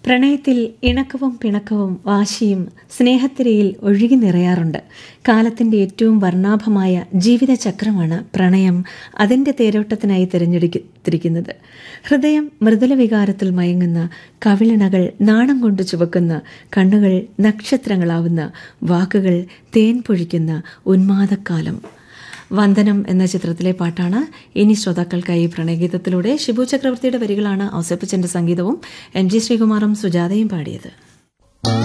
പ്രണയത്തിൽ ഇണക്കവും പിണക്കവും വാശിയും സ്നേഹത്തിരയിൽ ഒഴുകി നിറയാറുണ്ട് കാലത്തിന്റെ ഏറ്റവും വർണ്ണാഭമായ ജീവിതചക്രമാണ് പ്രണയം അതിന്റെ തേരോട്ടത്തിനായി തിരഞ്ഞെടുത്തിരിക്കുന്നത് ഹൃദയം മൃദുല വികാരത്തിൽ മയങ്ങുന്ന കവിളിണകൾ നാണം കൊണ്ട് ചുവക്കുന്ന കണ്ണുകൾ നക്ഷത്രങ്ങളാവുന്ന വാക്കുകൾ തേൻ പൊഴിക്കുന്ന ഉന്മാദക്കാലം വന്ദനം എന്ന ചിത്രത്തിലെ പാട്ടാണ് ഇനി ശ്രോതാക്കൾക്കായി പ്രണയഗീതത്തിലൂടെ ഷിബു ചക്രവർത്തിയുടെ വരികളാണ് ഔസപ്പിച്ചന്റെ സംഗീതവും എം ജി ശ്രീകുമാറും സുജാതയും പാടിയത്